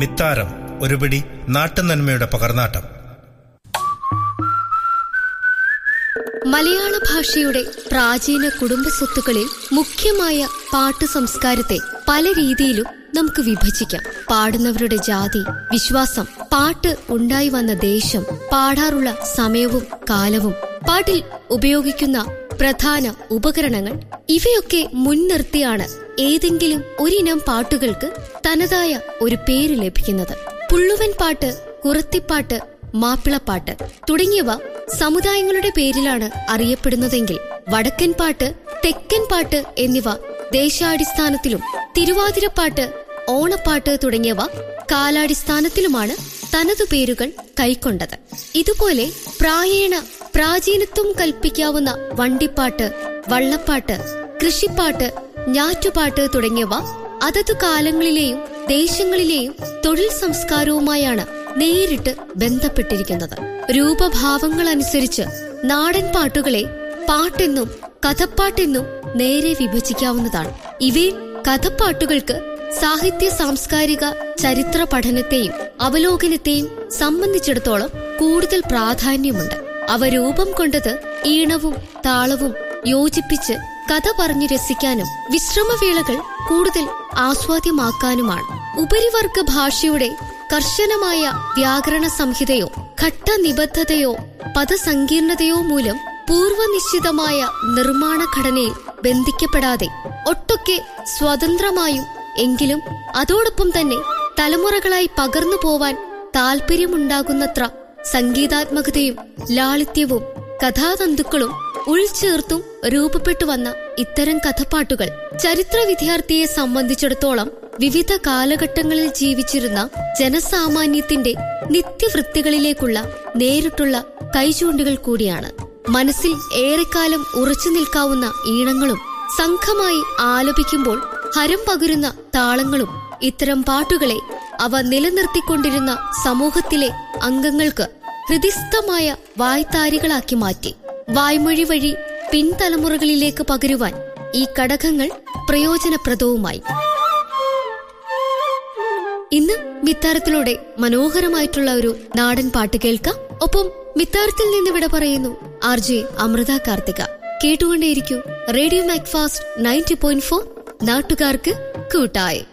മിത്താരം ഒരുപിടി നാട്ടുനന്മയുടെ പകർന്നാട്ടം മലയാള ഭാഷയുടെ പ്രാചീന കുടുംബ സ്വത്തുക്കളിൽ മുഖ്യമായ പാട്ട് സംസ്കാരത്തെ പല രീതിയിലും നമുക്ക് വിഭജിക്കാം പാടുന്നവരുടെ ജാതി വിശ്വാസം പാട്ട് ഉണ്ടായി വന്ന ദേശം പാടാറുള്ള സമയവും കാലവും പാട്ടിൽ ഉപയോഗിക്കുന്ന പ്രധാന ഉപകരണങ്ങൾ ഇവയൊക്കെ മുൻനിർത്തിയാണ് ഏതെങ്കിലും ഒരിനം പാട്ടുകൾക്ക് തനതായ ഒരു പേര് ലഭിക്കുന്നത് പുള്ളുവൻ പാട്ട് കുറത്തിപ്പാട്ട് മാപ്പിളപ്പാട്ട് തുടങ്ങിയവ സമുദായങ്ങളുടെ പേരിലാണ് അറിയപ്പെടുന്നതെങ്കിൽ വടക്കൻ പാട്ട് തെക്കൻ പാട്ട് എന്നിവ ദേശാടിസ്ഥാനത്തിലും തിരുവാതിരപ്പാട്ട് ഓണപ്പാട്ട് തുടങ്ങിയവ കാലാടിസ്ഥാനത്തിലുമാണ് തനതു പേരുകൾ കൈക്കൊണ്ടത് ഇതുപോലെ പ്രായേണ പ്രാചീനത്വം കൽപ്പിക്കാവുന്ന വണ്ടിപ്പാട്ട് വള്ളപ്പാട്ട് കൃഷിപ്പാട്ട് ഞാറ്റുപാട്ട് തുടങ്ങിയവ അതതു കാലങ്ങളിലെയും ദേശങ്ങളിലെയും തൊഴിൽ സംസ്കാരവുമായാണ് നേരിട്ട് ബന്ധപ്പെട്ടിരിക്കുന്നത് രൂപഭാവങ്ങളനുസരിച്ച് നാടൻ പാട്ടുകളെ പാട്ടെന്നും കഥപ്പാട്ടെന്നും നേരെ വിഭജിക്കാവുന്നതാണ് ഇവയിൽ കഥപ്പാട്ടുകൾക്ക് സാഹിത്യ സാംസ്കാരിക ചരിത്ര പഠനത്തെയും അവലോകനത്തെയും സംബന്ധിച്ചിടത്തോളം കൂടുതൽ പ്രാധാന്യമുണ്ട് അവ രൂപം കൊണ്ടത് ഈണവും താളവും യോജിപ്പിച്ച് കഥ പറഞ്ഞു രസിക്കാനും വിശ്രമവേളകൾ കൂടുതൽ ആസ്വാദ്യമാക്കാനുമാണ് ഉപരിവർഗ ഭാഷയുടെ കർശനമായ വ്യാകരണ സംഹിതയോ ഘട്ടനിബദ്ധതയോ പദസങ്കീർണതയോ മൂലം പൂർവനിശ്ചിതമായ നിർമ്മാണ ഘടനയിൽ ബന്ധിക്കപ്പെടാതെ ഒട്ടൊക്കെ സ്വതന്ത്രമായും എങ്കിലും അതോടൊപ്പം തന്നെ തലമുറകളായി പകർന്നു പോവാൻ താല്പര്യമുണ്ടാകുന്നത്ര സംഗീതാത്മകതയും ലാളിത്യവും കഥാതന്തുക്കളും ഉൾച്ചേർത്തും രൂപപ്പെട്ടു വന്ന ഇത്തരം കഥപ്പാട്ടുകൾ ചരിത്ര വിദ്യാർത്ഥിയെ സംബന്ധിച്ചിടത്തോളം വിവിധ കാലഘട്ടങ്ങളിൽ ജീവിച്ചിരുന്ന ജനസാമാന്യത്തിന്റെ നിത്യവൃത്തികളിലേക്കുള്ള നേരിട്ടുള്ള കൈചൂണ്ടുകൾ കൂടിയാണ് മനസ്സിൽ ഏറെക്കാലം ഉറച്ചു നിൽക്കാവുന്ന ഈണങ്ങളും സംഘമായി ആലപിക്കുമ്പോൾ ഹരം പകരുന്ന താളങ്ങളും ഇത്തരം പാട്ടുകളെ അവ നിലനിർത്തിക്കൊണ്ടിരുന്ന സമൂഹത്തിലെ അംഗങ്ങൾക്ക് ഹൃദിസ്ഥമായ വായ്ത്താരികളാക്കി മാറ്റി വായ്മൊഴി വഴി പിൻതലമുറകളിലേക്ക് പകരുവാൻ ഈ ഘടകങ്ങൾ പ്രയോജനപ്രദവുമായി ഇന്ന് മിത്താരത്തിലൂടെ മനോഹരമായിട്ടുള്ള ഒരു നാടൻ പാട്ട് കേൾക്കാം ഒപ്പം മിത്താരത്തിൽ നിന്ന് ഇവിടെ പറയുന്നു ആർ ജെ അമൃത കാർത്തിക കേട്ടുകൊണ്ടേയിരിക്കൂ radio Macfast ninety point four നാട്ടുകാർക്ക് കൂട്ടായി